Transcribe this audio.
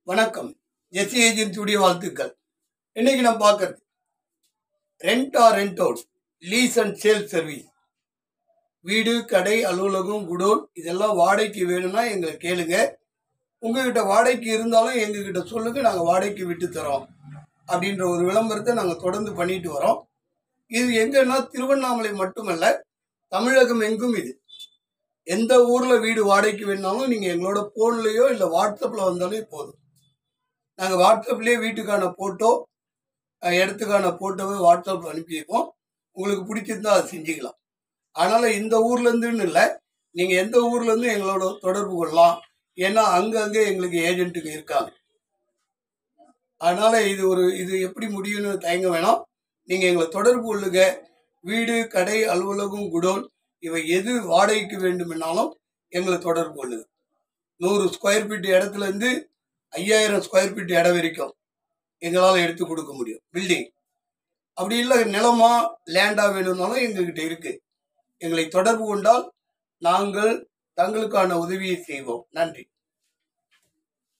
வணக்கம் எஸ்சி ஏஜென்சியுடைய வாழ்த்துக்கள் இன்னைக்கு நம்ம பார்க்கறது rent or rent out lease and sale service வீடு கடை அலுவலகம் குடோன் இதெல்லாம் வாடகைக்கு வேணும்னா எங்களை கேளுங்க உங்ககிட்ட வாடகைக்கு இருந்தாலும் எங்ககிட்ட சொல்லுங்க நாங்கள் வாடகைக்கு விட்டு தரோம் அப்படின்ற ஒரு விளம்பரத்தை நாங்கள் தொடர்ந்து பண்ணிட்டு வரோம் இது எங்கன்னா திருவண்ணாமலை மட்டுமல்ல தமிழகம் எங்கும் இது எந்த ஊரில் வீடு வாடகைக்கு வேணாலும் நீங்கள் எங்களோட ஃபோன்லேயோ இல்லை வாட்ஸ்அப்பில் வந்தாலே போதும் நாங்கள் வாட்ஸ்அப்லேயே வீட்டுக்கான ஃபோட்டோ இடத்துக்கான ஃபோட்டோவை வாட்ஸ்அப்பில் அனுப்பி வைப்போம் உங்களுக்கு பிடிச்சிருந்தா அதை செஞ்சுக்கலாம் அதனால் இந்த ஊர்லேருந்துன்னு இல்லை நீங்கள் எந்த ஊர்லேருந்து எங்களோட தொடர்பு கொள்ளலாம் ஏன்னா அங்கங்கே எங்களுக்கு ஏஜென்ட்டுங்க இருக்காங்க அதனால் இது ஒரு இது எப்படி முடியும்னு தயங்க வேணாம் நீங்கள் எங்களை தொடர்பு கொள்ளுங்க வீடு கடை அலுவலகம் குடோன் இவை எது வாடகைக்கு வேண்டுமென்னாலும் எங்களை தொடர்பு கொள்ளுங்க நூறு ஸ்கொயர் ஃபீட் இடத்துலேருந்து ஐயாயிரம் ஸ்கொயர் ஃபீட் இடம் வரைக்கும் எங்களால் எடுத்து கொடுக்க முடியும் பில்டிங் அப்படி இல்லை நிலமா லேண்டா வேணும்னாலும் எங்ககிட்ட இருக்கு எங்களை தொடர்பு கொண்டால் நாங்கள் தங்களுக்கான உதவியை செய்வோம் நன்றி